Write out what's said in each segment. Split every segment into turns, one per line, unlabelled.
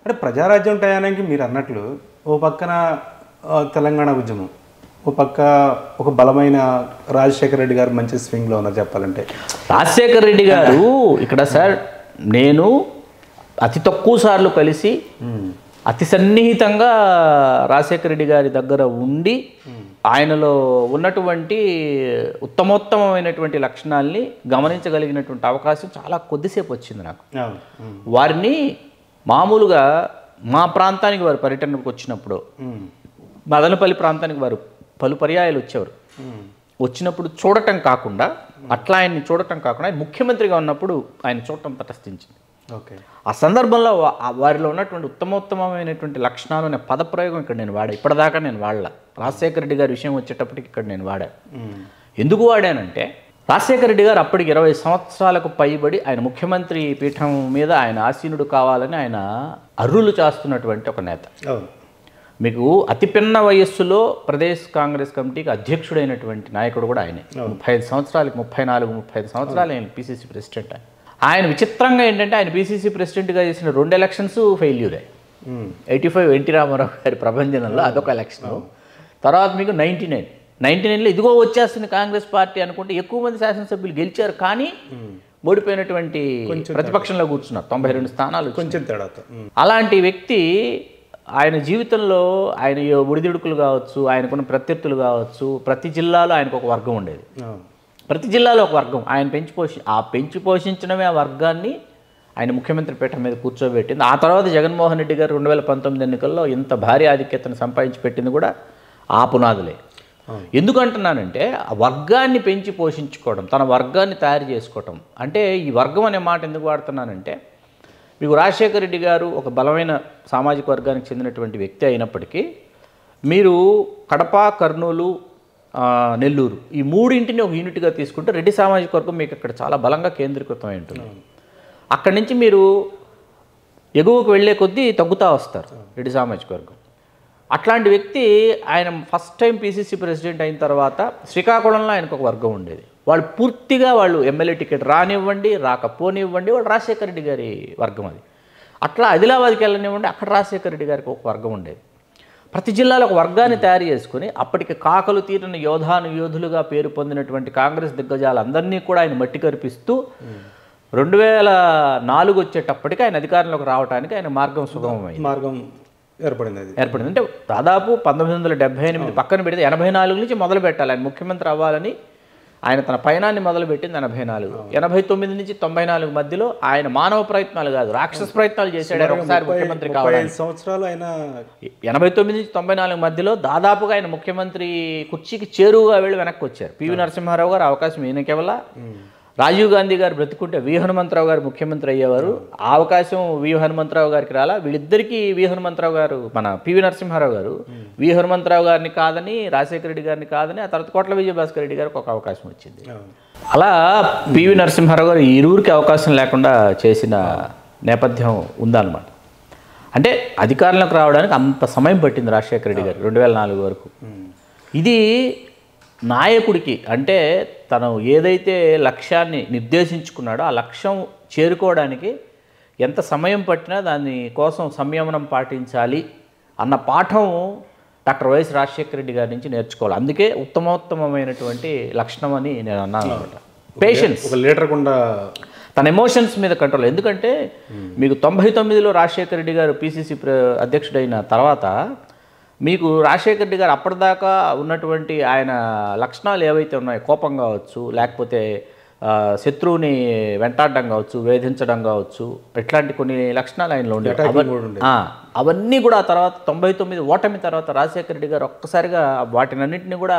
అంటే ప్రజారాజ్యం టయానికి మీరు అన్నట్లు ఓ పక్కన ఆ, తెలంగాణ ఉద్యమం ఓ పక్క ఒక బలమైన రాజశేఖర రెడ్డి గారు మంచి స్వింగ్లో ఉన్నారు చెప్పాలంటే
రాజశేఖర్ రెడ్డి గారు ఇక్కడ సార్ నేను అతి తక్కువ సార్లు కలిసి అతి సన్నిహితంగా రాజశేఖర రెడ్డి గారి దగ్గర ఉండి ఆయనలో ఉన్నటువంటి ఉత్తమోత్తమైనటువంటి లక్షణాల్ని గమనించగలిగినటువంటి అవకాశం చాలా కొద్దిసేపు వచ్చింది నాకు
అవును ఉమ్.
వారిని మామూలుగా మా ప్రాంతానికి వారు పర్యటనకు వచ్చినప్పుడు
ఉమ్.
మదనపల్లి ప్రాంతానికి వారు పలు పర్యాయాలు వచ్చేవారు
ఉమ్.
వచ్చినప్పుడు చూడటం కాకుండా అట్లా ఆయన్ని చూడటం కాకుండా ఆయన ముఖ్యమంత్రిగా ఉన్నప్పుడు ఆయన చూడటం తటస్థించింది
ఓకే
ఆ సందర్భంలో వా- ఆ వారిలో ఉన్నటువంటి ఉత్తమోత్తమైనటువంటి లక్షణాలు అనే పదప్రయోగం ఇక్కడ నేను వాడా ఇప్పటిదాకా నేను వాడలా రాజశేఖర రెడ్డి గారి విషయం వచ్చేటప్పటికి ఇక్కడ నేను వాడా
ఉమ్.
ఎందుకు వాడానంటే రాజశేఖర రెడ్డి గారు అప్పటికి ఇరవై సంవత్సరాలకు పైబడి ఆయన ముఖ్యమంత్రి పీఠం మీద ఆయన ఆసీనుడు కావాలని ఆయన అర్రులు చేస్తున్నటువంటి ఒక నేత
అవును
మీకు అతి పిన్న వయస్సులో ప్రదేశ్ కాంగ్రెస్ కమిటీకి అధ్యక్షుడైనటువంటి నాయకుడు కూడా ఆయనే ముప్పై ఐదు సంవత్సరాలకి ముప్పై నాలుగు ముప్పై ఐదు సంవత్సరాలు ఆయన పీసీసీ ప్రెసిడెంట్ ఆయన ఆయన విచిత్రంగా ఏంటంటే ఆయన పీసీసీ ప్రెసిడెంట్గా చేసిన రెండు ఎలక్షన్స్ ఫెయిల్యూరే
um.
Eighty five NT Ramarao గారి ప్రభంజనంలో అదొక ఎలక్షన్ తర్వాత మీకు నైంటీ నైన్ నైంటీ నైన్లో ఇదిగో వచ్చేస్తుంది కాంగ్రెస్ పార్టీ అనుకుంటే ఎక్కువ మంది శాసనసభ్యులు గెలిచారు కానీ ఓడిపోయినటువంటి ప్రతిపక్షంలో కూర్చున్నారు తొంభై రెండు స్థానాలు వచ్చినాయి.
కొంచెం తేడాతో ఉమ్.
అలాంటి వ్యక్తి ఆయన జీవితంలో ఆయన ఈ ఒడిదుడుకులు కావచ్చు ఆయనకున్న ప్రత్యర్థులు కావచ్చు ప్రతి జిల్లాలో ఆయనకు ఒక వర్గం ఉండేది
అవును
ప్రతి జిల్లాలో ఒక వర్గం ఆయన పెంచి పోషి ఆ పెంచి పోషించడమే ఆ వర్గాన్ని ఆయన ముఖ్యమంత్రి పీఠం మీద కూర్చోబెట్టింది ఆ తర్వాత జగన్మోహన్ రెడ్డి గారు రెండు వేల పంతొమ్మిది ఎన్నికల్లో ఇంత భారీ ఆధిక్యతను సంపాదించి పెట్టింది కూడా ఆ పునాదులే
అవును.
ఎందుకు అంటున్నానంటే ఆ వర్గాన్ని పెంచి పోషించుకోవడం తన వర్గాన్ని తయారు చేసుకోవటం అంటే ఈ వర్గం అనే మాట ఎందుకు వాడుతున్నానంటే మీకు రాజశేఖర రెడ్డి గారు ఒక బలమైన సామాజిక వర్గానికి చెందినటువంటి వ్యక్తి అయినప్పటికీ మీరు కడప కర్నూలు ఆ, నెల్లూరు ఈ మూడింటిని ఒక యూనిట్గా తీసుకుంటే రెడ్డి సామాజిక వర్గం మీకు ఇక్కడ చాలా బలంగా కేంద్రీకృతమై ఉంటుంది అక్కడి నుంచి మీరు ఎగువకు వెళ్ళే కొద్దీ తగ్గుతూ వస్తారు రెడ్డి సామాజిక వర్గం అట్లాంటి వ్యక్తి ఆయన ఫస్ట్ టైం పీసీసీ ప్రెసిడెంట్ అయిన తర్వాత శ్రీకాకుళంలో ఆయనకు ఒక వర్గం ఉండేది వాళ్ళు పూర్తిగా వాళ్ళు ఎమ్మెల్యే టికెట్ రానివ్వండి రాకపోనివ్వండి వాళ్ళు రాజశేఖర రెడ్డి గారి వర్గం అది అట్లా ఆదిలాబాద్కి వెళ్ళనివ్వండి అక్కడ రాజశేఖర రెడ్డి గారికి ఒక వర్గం ఉండేది ప్రతి జిల్లాలో ఒక వర్గాన్ని తయారు చేసుకుని అప్పటికి కాకలు తీరిన యోధాను యోధులుగా పేరు పొందినటువంటి కాంగ్రెస్ దిగ్గజాలందరినీ కూడా ఆయన మట్టి కరిపిస్తూ రెండు వేల నాలుగు వచ్చేటప్పటికి ఆయన అధికారంలోకి రావడానికి ఆయన మార్గం సుగమమైంది
మార్గం ఏర్పడింది అది
ఏర్పడింది అంటే దాదాపు పంతొమ్మిది వందల డెబ్బై ఎనిమిది పక్కన పెడితే ఎనభై నాలుగు నుంచి మొదలు పెట్టాలి ఆయన ముఖ్యమంత్రి అవ్వాలని ఆయన తన పయనాన్ని మొదలుపెట్టింది ఎనభై నాలుగు ఎనభై తొమ్మిది నుంచి తొంభై నాలుగు మధ్యలో ఆయన మానవ ప్రయత్నాలు కాదు రాక్షస ప్రయత్నాలు చేశాడు ఆయన ఒకసారి ముఖ్యమంత్రి
ముప్పై
కావాలి
ఐదు సంవత్సరాలు ఆయన
ఎనభై తొమ్మిది నుంచి తొంభై నాలుగు మధ్యలో దాదాపుగా ఆయన ముఖ్యమంత్రి కుర్చీకి చేరువుగా వెళ్ళి వెనక్కి వచ్చారు పివి నరసింహారావు గారు అవకాశం ఈయనకెవల రాజీవ్ గాంధీ గారు బ్రతికుంటే వి హనుమంతరావు గారు ముఖ్యమంత్రి అయ్యేవారు ఆ అవకాశం వి హనుమంతరావు గారికి రాలా వీళ్ళిద్దరికీ వి హనుమంతరావు గారు మన పివి నరసింహారావు గారు వి హనుమంతరావు గారిని కాదని రాజశేఖర రెడ్డి గారిని కాదని ఆ తర్వాత కోట్ల విజయభాస్కర్ రెడ్డి గారికి ఒక అవకాశం వచ్చింది
అవును.
అలా పివి నరసింహారావు గారు ఇరువురికి అవకాశం లేకుండా చేసిన నేపథ్యం ఉందన్నమాట అంటే అధికారంలోకి రావడానికి అంత సమయం పట్టింది రాజశేఖర రెడ్డి గారు రెండు వేల నాలుగు వరకు ఇది నాయకుడికి అంటే తను ఏదైతే లక్ష్యాన్ని నిర్దేశించుకున్నాడో ఆ లక్ష్యం చేరుకోవడానికి ఎంత సమయం పట్టినా దాని కోసం సంయమనం పాటించాలి అన్న పాఠం డాక్టర్ వైఎస్ రాజశేఖర రెడ్డి గారి నుంచి నేర్చుకోవాలి అందుకే ఉత్తమోత్తమమైనటువంటి లక్షణం అని నేను అన్నాను అనమాట పేషెన్స్
ఒక లీటర్ గుండా
తన ఎమోషన్స్ మీద కంట్రోల్ ఎందుకంటే మీకు తొంభై తొమ్మిదిలో రాజశేఖర రెడ్డి గారు పిసిసి అధ్యక్షుడైన తర్వాత మీకు రాజశేఖర రెడ్డి గారు అప్పటిదాకా ఉన్నటువంటి ఆయన లక్షణాలు ఏవైతే ఉన్నాయో కోపం కావచ్చు లేకపోతే ఆ, శత్రువుని వెంటాడడం కావచ్చు వేధించడం కావచ్చు ఇట్లాంటి కొన్ని లక్షణాలు ఆయనలో ఉండేవి
Attacking కూడా ఉండేది.
ఆ, అవన్నీ కూడా ఆ తర్వాత తొంభై తొమ్మిది ఓటమి తర్వాత రాజశేఖర రెడ్డి గారు ఒక్కసారిగా వాటినన్నింటినీ కూడా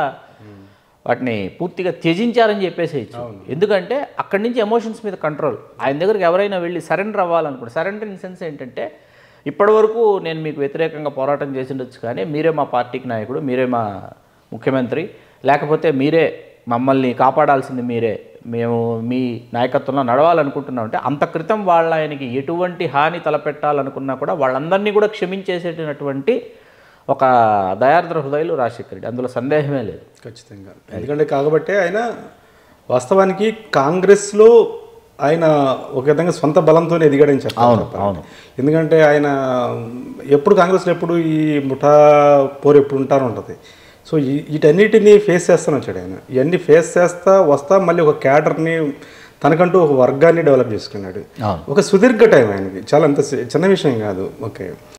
వాటిని పూర్తిగా త్యజించారని చెప్పేసేయచ్చు ఎందుకంటే అక్కడి నుంచి ఎమోషన్స్ మీద కంట్రోల్ ఆయన దగ్గరికి ఎవరైనా వెళ్ళి సరెండర్ అవ్వాలనుకుంటే సరెండర్ ఇన్ సెన్స్ ఏంటంటే ఇప్పటివరకు నేను మీకు వ్యతిరేకంగా పోరాటం చేసి ఉండొచ్చు కానీ మీరే మా పార్టీకి నాయకుడు మీరే మా ముఖ్యమంత్రి లేకపోతే మీరే మమ్మల్ని కాపాడాల్సింది మీరే మేము మీ నాయకత్వంలో నడవాలనుకుంటున్నాం అంటే అంత క్రితం వాళ్ళ ఆయనకి ఎటువంటి హాని తలపెట్టాలనుకున్నా కూడా వాళ్ళందరినీ కూడా క్షమించేసేటటువంటి ఒక దయార్ద్ర హృదయాలు రాజశేఖర రెడ్డి అందులో సందేహమే లేదు
ఖచ్చితంగా ఎందుకంటే కాకపోతే ఆయన వాస్తవానికి కాంగ్రెస్లో ఆయన ఒక విధంగా సొంత బలంతోనే ఎదిగాడని చెప్పాలి
అవును,
చెప్పాలి.
అవును.
ఎందుకంటే ఆయన ఎప్పుడు కాంగ్రెస్లో ఎప్పుడు ఈ ముఠా పోరు ఎప్పుడు ఉంటారు ఉంటుంది సో ఈ- వీటన్నిటిని ఫేస్ చేస్తాను వచ్చాడు ఆయన ఇవన్నీ ఫేస్ చేస్తా వస్తా మళ్ళీ ఒక క్యాడర్ని తనకంటూ ఒక వర్గాన్ని డెవలప్ చేసుకున్నాడు
అవును
ఒక సుదీర్ఘ టైం ఆయనకి చాలా అంత సి- చిన్న విషయం కాదు ఓకే